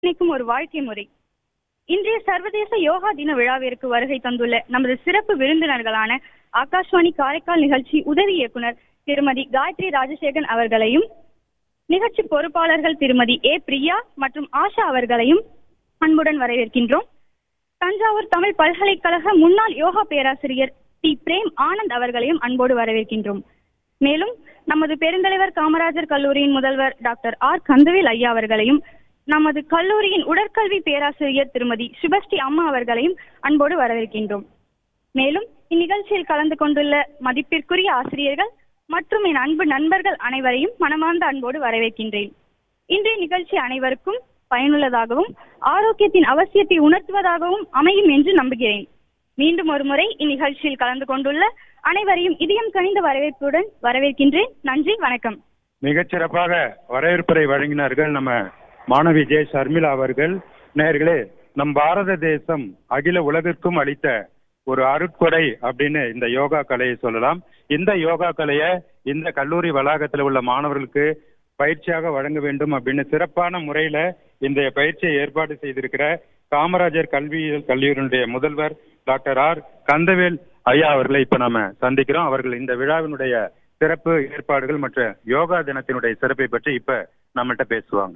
நினைக்கும் ஒரு வாழ்க்கை முறை இன்றைய சர்வதேச யோகா தின விழாவிற்கு வருகை தந்துள்ள நமது சிறப்பு விருந்தினர்களான ஆகாஷ்வாணி காரைக்கால் நிகழ்ச்சி உதவி இயக்குனர் திருமதி காயத்ரி ராஜசேகரன் அவர்களையும் நிகழ்ச்சி பொறுப்பாளர்கள் திருமதி ஏ பிரியா மற்றும் ஆஷா அவர்களையும் அன்புடன் வரவேற்கின்றோம் தஞ்சாவூர் தமிழ் பல்கலைக்கழக முன்னாள் யோகா பேராசிரியர் டி பிரேம் ஆனந்த் அவர்களையும் அன்போடு வரவேற்கின்றோம் மேலும் நமது பெருந்தலைவர் காமராஜர் கல்லூரியின் முதல்வர் டாக்டர் ஆர் கந்தவேல் ஐயா அவர்களையும் நமது கல்லூரியின் உடற்கல்வி பேராசிரியர் திருமதி சுபஸ்ரீ அம்மா அவர்களையும் அன்போடு வரவேற்கின்றோம் மேலும் இந்நிகழ்ச்சியில் கலந்து கொண்டுள்ள மதிப்பிற்குரிய ஆசிரியர்கள் மற்றும் என் அன்பு நண்பர்கள் அனைவரையும் மனமார்ந்த அன்போடு வரவேற்கின்றேன் இன்றைய நிகழ்ச்சி அனைவருக்கும் பயனுள்ளதாகவும் ஆரோக்கியத்தின் அவசியத்தை உணர்த்துவதாகவும் அமையும் என்று நம்புகிறேன் மீண்டும் ஒரு முறை இந்நிகழ்ச்சியில் கலந்து கொண்டுள்ள அனைவரையும் இதயம் கனிந்த வரவேற்புடன் வரவேற்கின்றேன் நன்றி வணக்கம் மிகச்சிறப்பாக வரவேற்புரை வழங்கினார்கள் நம்ம மாணவி ஜெய ஷர்மிளா அவர்கள் நேயர்களே நம் பாரத தேசம் அகில உலகிற்கும் அளித்த ஒரு அருட்கொடை அப்படின்னு இந்த யோகா கலையை சொல்லலாம் இந்த யோகா கலையை இந்த கல்லூரி வளாகத்தில் உள்ள மாணவர்களுக்கு பயிற்சியாக வழங்க வேண்டும் அப்படின்னு சிறப்பான முறையில இந்த பயிற்சியை ஏற்பாடு செய்திருக்கிற காமராஜர் கல்வியியல் கல்லூரியினுடைய முதல்வர் டாக்டர் ஆர் கந்தவேல் ஐயா அவர்களை இப்ப நாம சந்திக்கிறோம் அவர்கள் இந்த விழாவினுடைய சிறப்பு ஏற்பாடுகள் மற்றும் யோகா தினத்தினுடைய சிறப்பை பற்றி இப்ப நம்மகிட்ட பேசுவாங்க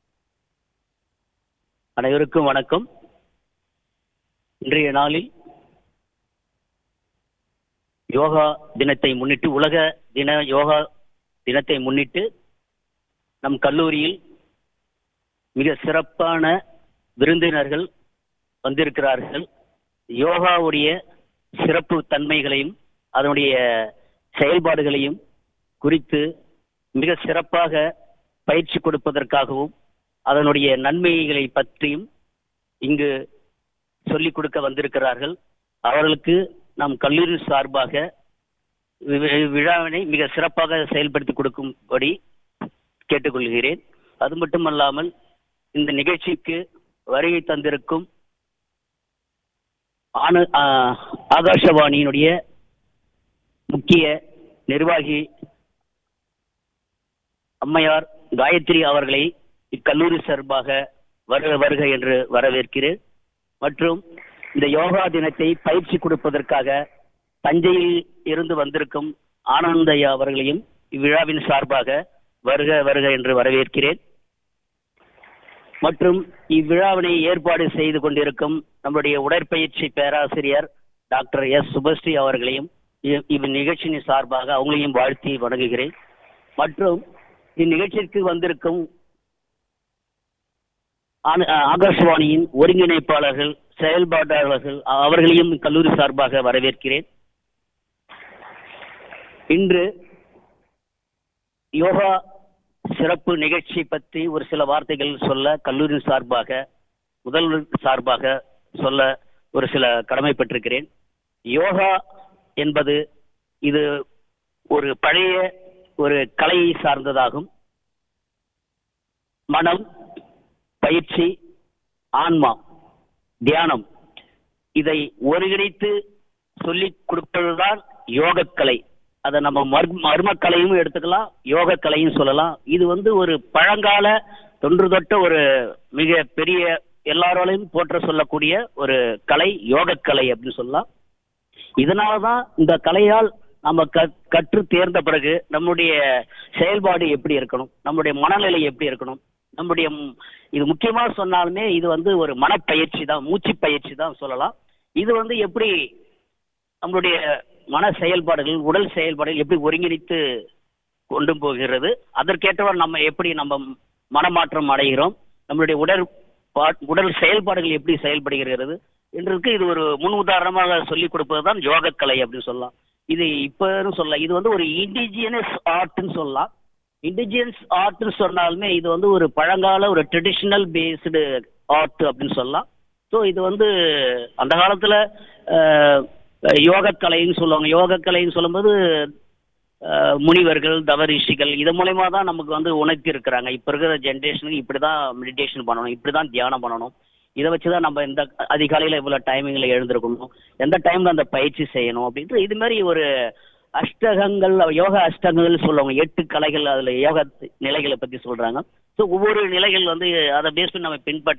அனைவருக்கும் வணக்கம் இன்றைய நாளில் யோகா தினத்தை முன்னிட்டு உலக தின யோகா தினத்தை முன்னிட்டு நம் கல்லூரியில் மிக சிறப்பான விருந்தினர்கள் வந்திருக்கிறார்கள் யோகாவுடைய சிறப்பு தன்மைகளையும் அதனுடைய செயல்பாடுகளையும் குறித்து மிக சிறப்பாக பயிற்சி கொடுப்பதற்காகவும் அதனுடைய நன்மைகளை பற்றியும் இங்கு சொல்லிக் கொடுக்க வந்திருக்கிறார்கள் அவர்களுக்கு நம் கல்லூரி சார்பாக வி- விழாவினை மிக சிறப்பாக செயல்படுத்தி கொடுக்கும்படி கேட்டுக்கொள்கிறேன் அது மட்டுமல்லாமல் இந்த நிகழ்ச்சிக்கு வருகை தந்திருக்கும் ஆன ஆ, ஆகாஷவாணியினுடைய முக்கிய நிர்வாகி அம்மையார் காயத்ரி அவர்களை இக்கல்லூரி சார்பாக வருக வருக என்று வரவேற்கிறேன் மற்றும் இந்த யோகா தினத்தை பயிற்சி கொடுப்பதற்காக தஞ்சையில் இருந்து வந்திருக்கும் ஆனந்தையா அவர்களையும் இவ்விழாவின் சார்பாக வருக வருக என்று வரவேற்கிறேன் மற்றும் இவ்விழாவினை ஏற்பாடு செய்து கொண்டிருக்கும் நம்முடைய உடற்பயிற்சி பேராசிரியர் டாக்டர் எஸ் சுபஸ்ரீ அவர்களையும் இ- இந்நிகழ்ச்சியின் சார்பாக அவங்களையும் வாழ்த்தி வணங்குகிறேன் மற்றும் இந்நிகழ்ச்சிக்கு வந்திருக்கும் ஆன- ஆகாஷவாணியின் ஒருங்கிணைப்பாளர்கள் செயல்பாட்டாளர்கள் அவர்களையும் கல்லூரி சார்பாக வரவேற்கிறேன் இன்று யோகா சிறப்பு நிகழ்ச்சி பற்றி ஒரு சில வார்த்தைகள் சொல்ல கல்லூரி சார்பாக முதல்வர் சார்பாக சொல்ல ஒரு சில கடமைப்பட்டிருக்கிறேன் யோகா என்பது இது ஒரு பழைய ஒரு கலையை சார்ந்ததாகும் மனம் பயிற்சி ஆன்மா தியானம் இதை ஒருங்கிணைத்து சொல்லிக் கொடுப்பதுதான் யோகக்கலை அதை நம்ம மர்ம மர்மக்கலையும் எடுத்துக்கலாம் யோகக்கலையும் சொல்லலாம் இது வந்து ஒரு பழங்கால தொன்று தொட்ட ஒரு மிக பெரிய எல்லாராலையும் போற்ற சொல்லக்கூடிய ஒரு கலை யோகக்கலை அப்படின்னு சொல்லலாம் இதனால தான் இந்த கலையால் நம்ம க கற்று தேர்ந்த பிறகு நம்முடைய செயல்பாடு எப்படி இருக்கணும் நம்முடைய மனநிலை எப்படி இருக்கணும் நம்முடைய ம்- இது முக்கியமா சொன்னாலுமே இது வந்து ஒரு மனப்பயிற்சி தான் மூச்சு பயிற்சி தான் சொல்லலாம் இது வந்து எப்படி நம்மளுடைய மன செயல்பாடுகள் உடல் செயல்பாடுகள் எப்படி ஒருங்கிணைத்து கொண்டு போகிறது அதற்கேற்றவாறு நம்ம எப்படி நம்ம மனமாற்றம் அடைகிறோம் நம்மளுடைய உடல் பா- உடல் செயல்பாடுகள் எப்படி செயல்படுகிறது என்றதுக்கு இது ஒரு முன் உதாரணமாக சொல்லிக் கொடுப்பது தான் யோகக்கலை அப்படின்னு சொல்லலாம் இது இப்பன்னு சொல்லலாம் இது வந்து ஒரு இண்டிஜியனஸ் ஆர்ட்னு சொல்லலாம் இண்டிஜியன்ஸ் ஆர்ட்னு சொன்னாலுமே இது வந்து ஒரு பழங்கால ஒரு ட்ரெடிஷ்னல் பேஸ்டு ஆர்ட் அப்படின்னு சொல்லலாம் ஸோ இது வந்து அந்த காலத்தில் யோகக்கலைன்னு சொல்லுவாங்க யோகக்கலைன்னு சொல்லும்போது அஹ், முனிவர்கள் தவரிஷிகள் இது மூலயமா தான் நமக்கு வந்து உணர்த்தி இருக்கிறாங்க இப்போ இருக்கிற ஜென்ரேஷனுக்கு இப்படி தான் மெடிடேஷன் பண்ணணும் இப்படி தான் தியானம் பண்ணணும் இதை வச்சு தான் நம்ம இந்த அதிகாலையில் இவ்வளோ டைமிங்கில் எழுந்திருக்கணும் எந்த டைமில் அந்த பயிற்சி செய்யணும் அப்படின்ட்டு இது மாதிரி ஒரு அஷ்டகங்கள் யோகா அஷ்டகங்கள் சொல்லுவாங்க எட்டு கலைகள் அதில் யோகா நிலைகளை பற்றி சொல்கிறாங்க ஸோ ஒவ்வொரு நிலைகள் வந்து அதை பேஸ் பண்ணி நம்ம பின்பற்ற